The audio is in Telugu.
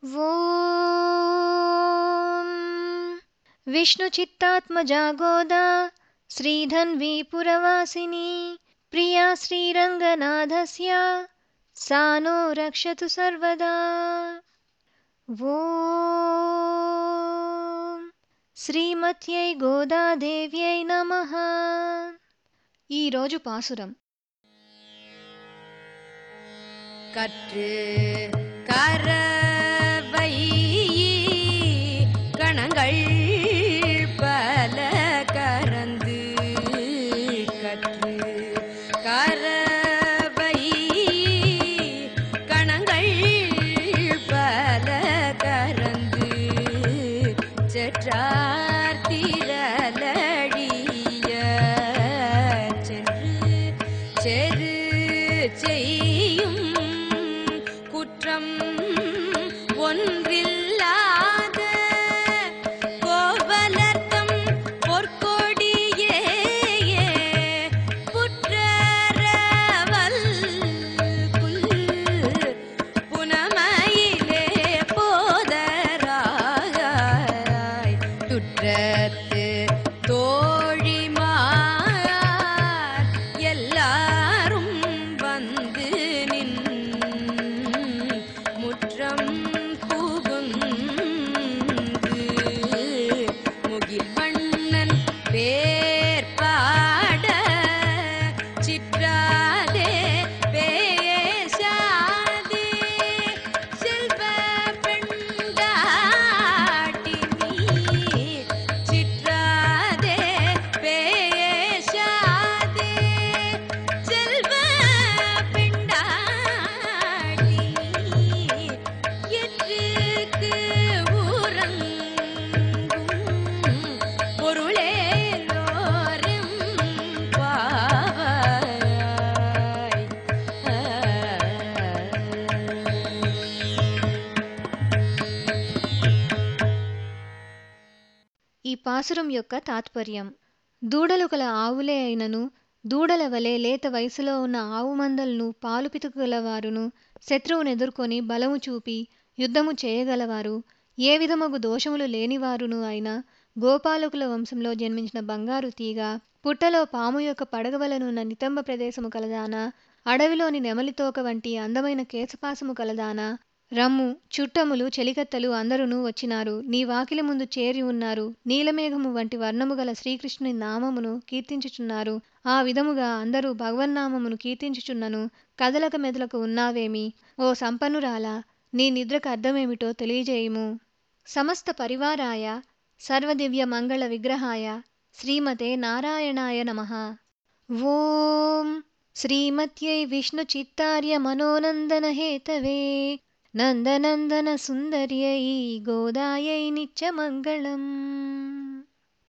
ॐ विष्णुचित्तात्मजा गोदा श्रीधन्वी पुरवासिनी प्रिया श्रीरङ्गनाथस्य सा नो रक्षतु सर्वदा ॐ శ్రీమత్యై గోదాదేవ్యై నమః ఈరోజు పాసురం கற்று கரவை கணங்கள் பல கரந்து கற்று கரவை கணங்கள் பல கரந்து செற்றார் திரளடிய சென்று செரு செய்யும் குற்றம் ஒன்றில்லாத கோவலர்த்தம் பொற்கொடியே புற்றரவல் புல் புனமையிலே போதராய் துற்றத்து தோழிமார் எல்லாரும் வந்து நின் முற்றம் புகுந்து முகில் வண்ணன் பேர் பாட சிற்றாதே பேசாதே செல்வ பெண்டாட்டி நீ சிற்றாதே பேசாதே செல்வ பெண்டாட்டி நீ எற்றுக்கு ஊரங்கும் பொருளே லோரும் பாவாய் ఈ పాసురం యొక్క తాత్పర్యం దూడలు గల ఆవులే అయినను దూడల వలె లేత వయసులో ఉన్న ఆవు మందలను పాలు పితుకగలవారును శత్రువును ఎదుర్కొని బలము చూపి యుద్ధము చేయగలవారు ఏ విధమగు దోషములు లేనివారును అయిన గోపాలకుల వంశంలో జన్మించిన బంగారు తీగ పుట్టలో పాము యొక్క పడగవలనున్న నితంబ ప్రదేశము కలదానా అడవిలోని నెమలితోక వంటి అందమైన కేశపాసము కలదానా రమ్ము చుట్టములు చెలికత్తెలు అందరును వచ్చినారు నీ వాకిలి ముందు చేరి ఉన్నారు నీలమేఘము వంటి వర్ణము గల శ్రీకృష్ణుని నామమును కీర్తించుచున్నారు ఆ విధముగా అందరూ భగవన్నామమును కీర్తించుచున్నను కదలక మెదలకు ఉన్నావేమి ఓ సంపన్నురాలా నీ నిద్రకు అర్థమేమిటో తెలియజేయుము సమస్త పరివారాయ సర్వదివ్య మంగళ విగ్రహాయ శ్రీమతే నారాయణాయ నమః ఓం శ్రీమత్యై విష్ణుచిత్తార్య మనోనందన హేతవే నందనందన సుందర్యై గోదాయై నిత్యమంగళం